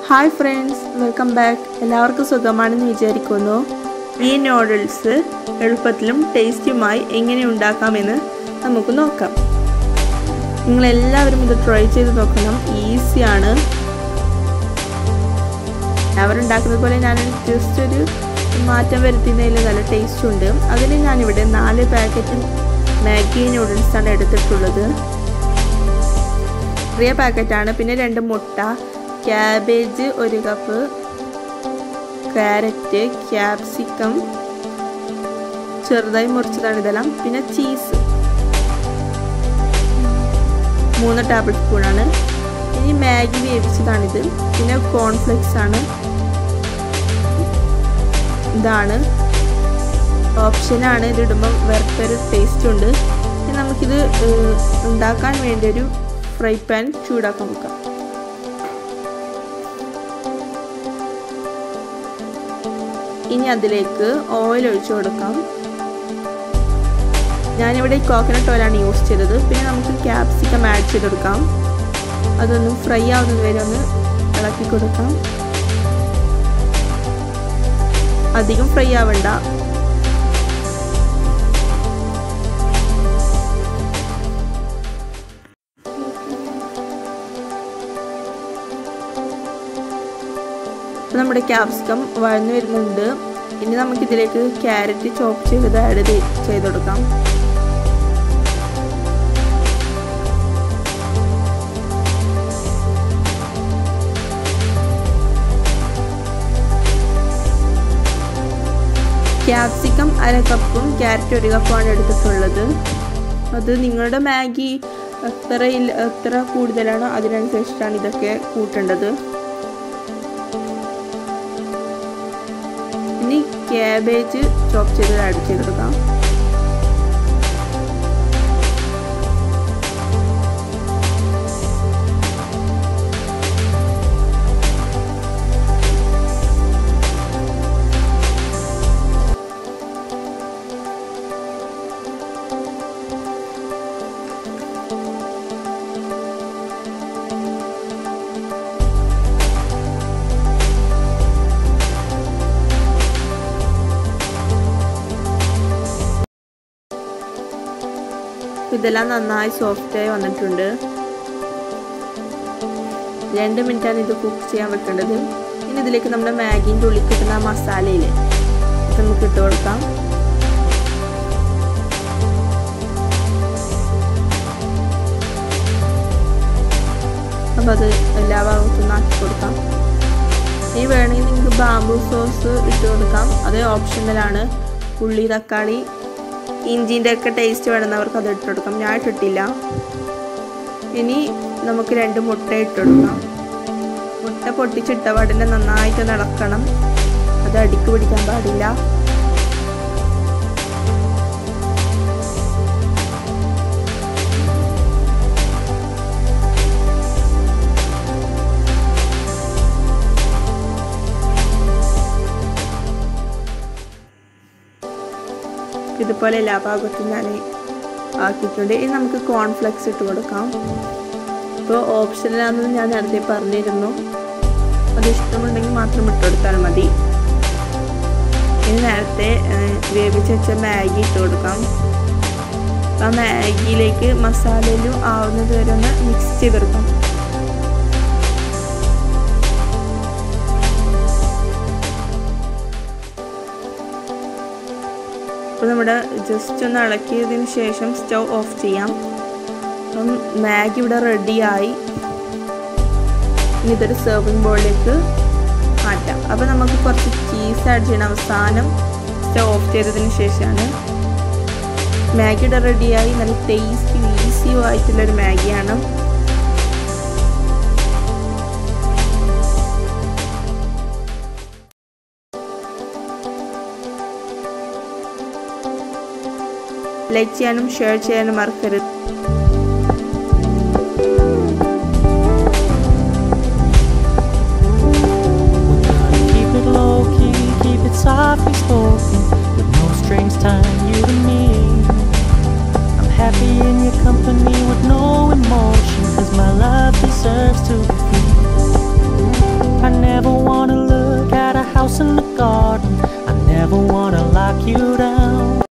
Hi friends welcome back എല്ലാവർക്കും സുഖമാണെന്ന് വിചാരിക്കുന്നു ഈ നൂഡിൽസ് എളുപ്പത്തിലും ടേസ്റ്റിയുമായി എങ്ങനെ ഉണ്ടാക്കാമെന്ന് നമുക്ക് നോക്കാം നിങ്ങളെല്ലാവരും ഇത് ട്രൈ ചെയ്ത് നോക്കണം ഈസിയാണ് എല്ലാവരും ഉണ്ടാക്കുന്നത് പോലെ ഞാൻ ജസ്റ്റ് ഒരു മാറ്റം വരുത്തുന്നതിൽ നല്ല ടേസ്റ്റ് ഉണ്ട് അതിന് ഞാനിവിടെ നാല് പാക്കറ്റ് മാഗി നൂഡിൽസാണ് എടുത്തിട്ടുള്ളത് ചെറിയ പാക്കറ്റാണ് പിന്നെ രണ്ട് മുട്ട ക്യാബേജ് ഒരു കപ്പ് ക്യാരറ്റ് ക്യാപ്സിക്കം ചെറുതായി മുറിച്ചതാണ് ഇതെല്ലാം പിന്നെ ചീസ് മൂന്ന് ടേബിൾ സ്പൂണാണ് ഇനി മാഗി വേവിച്ചതാണിത് പിന്നെ കോൺഫ്ലെക്സ് ആണ് ഇതാണ് ഓപ്ഷനാണ് ഇത് ഇടുമ്പോൾ വേറൊരു ടേസ്റ്റ് ഉണ്ട് ഇനി നമുക്കിത് ഉണ്ടാക്കാൻ വേണ്ടി ഒരു ഫ്രൈ പാൻ ചൂടാക്കാൻ വെക്കാം ഇനി അതിലേക്ക് ഓയിൽ ഒഴിച്ചു കൊടുക്കാം ഞാനിവിടെ കോക്കനട്ട് ഓയിലാണ് യൂസ് ചെയ്തത് പിന്നെ നമുക്ക് ക്യാപ്സിക്കം ആഡ് ചെയ്ത് കൊടുക്കാം അതൊന്ന് ഫ്രൈ ആവുന്നത് വരെ ഒന്ന് ഇളക്കി കൊടുക്കാം അധികം ഫ്രൈ ആവണ്ട നമ്മുടെ ക്യാപ്സിക്കം വഴന്നു വരുന്നുണ്ട് ഇനി നമുക്കിതിലേക്ക് ക്യാരറ്റ് ചോപ്പ് ചെയ്തത് ആഡ് ചെയ്ത് കൊടുക്കാം ക്യാപ്സിക്കം അര കപ്പും ക്യാരറ്റ് ഒരു കപ്പുമാണ് എടുത്തിട്ടുള്ളത് അത് നിങ്ങളുടെ മാഗി എത്ര എത്ര കൂടുതലാണോ അതിനനുസരിച്ചിട്ടാണ് ഇതൊക്കെ കൂട്ടേണ്ടത് ഇനി ക്യാബേജ് ചോപ്പ് ചെയ്ത് ആഡ് ചെയ്തെടുക്കാം ഇതെല്ലാം നന്നായി സോഫ്റ്റായി വന്നിട്ടുണ്ട് രണ്ട് മിനിറ്റാണ് ഇത് കുക്ക് ചെയ്യാൻ വെക്കേണ്ടത് ഇനി ഇതിലേക്ക് നമ്മുടെ മാഗിൻ്റെ ഉള്ളിൽ കിട്ടുന്ന മസാലയില്ലേ ഇത് നമുക്ക് ഇട്ട് കൊടുക്കാം അപ്പോൾ അത് എല്ലാ ഭാഗത്തും ആക്കി കൊടുക്കാം ഇനി വേണമെങ്കിൽ നിങ്ങൾക്ക് ബാമ്പു സോസ് ഇട്ട് കൊടുക്കാം അത് ഓപ്ഷണലാണ് ഉള്ളി തക്കാളി ഇഞ്ചിൻ്റെ ഒക്കെ ടേസ്റ്റ് വേണമെന്നവർക്ക് അത് ഇട്ട് കൊടുക്കാം ഞാൻ ഇട്ടിട്ടില്ല ഇനി നമുക്ക് രണ്ട് മുട്ട ഇട്ട് കൊടുക്കാം മുട്ട പൊട്ടിച്ചിട്ട പാടിനെ നന്നായിട്ട് നടക്കണം അത് അടിക്ക് പിടിക്കാൻ പാടില്ല ഇതുപോലെ എല്ലാ ഭാഗത്തും ഞാൻ ആക്കിയിട്ടുണ്ട് ഇനി നമുക്ക് കോൺഫ്ലെക്സ് ഇട്ട് കൊടുക്കാം ഇപ്പോൾ ഓപ്ഷനിലാണെന്ന് ഞാൻ നേരത്തെ പറഞ്ഞിരുന്നു അത് ഇഷ്ടമുണ്ടെങ്കിൽ മാത്രം ഇട്ട് കൊടുത്താൽ മതി ഇനി നേരത്തെ വേവിച്ച് വെച്ച മാഗി ഇട്ട് കൊടുക്കാം ആ മാഗിയിലേക്ക് മസാലയിലും ആവുന്നത് വരെ ഒന്ന് മിക്സ് ചെയ്തെടുക്കാം അപ്പോൾ നമ്മുടെ ജസ്റ്റ് ഒന്ന് ഇളക്കിയതിന് ശേഷം സ്റ്റൗ ഓഫ് ചെയ്യാം അപ്പം മാഗി ഇവിടെ റെഡിയായി ഇനി ഇതൊരു സെർവിങ് ബോളിലേക്ക് മാറ്റാം അപ്പോൾ നമുക്ക് കുറച്ച് ചീസ് ആഡ് ചെയ്യണം അവസാനം സ്റ്റൗ ഓഫ് ചെയ്തതിന് ശേഷമാണ് മാഗി ഇവിടെ റെഡിയായി നല്ല ടേസ്റ്റി ഈസിയും ആയിട്ടുള്ളൊരു മാഗിയാണ് ലൈക്ക് ചെയ്യാനും ഷെയർ ചെയ്യാനും മറക്കരുത് Keep it low key, keep it softly spoken, with no strings tying you to me. I'm happy in your company with no emotion, cause my love deserves to be free. I never house and a garden. I never wanna lock you down.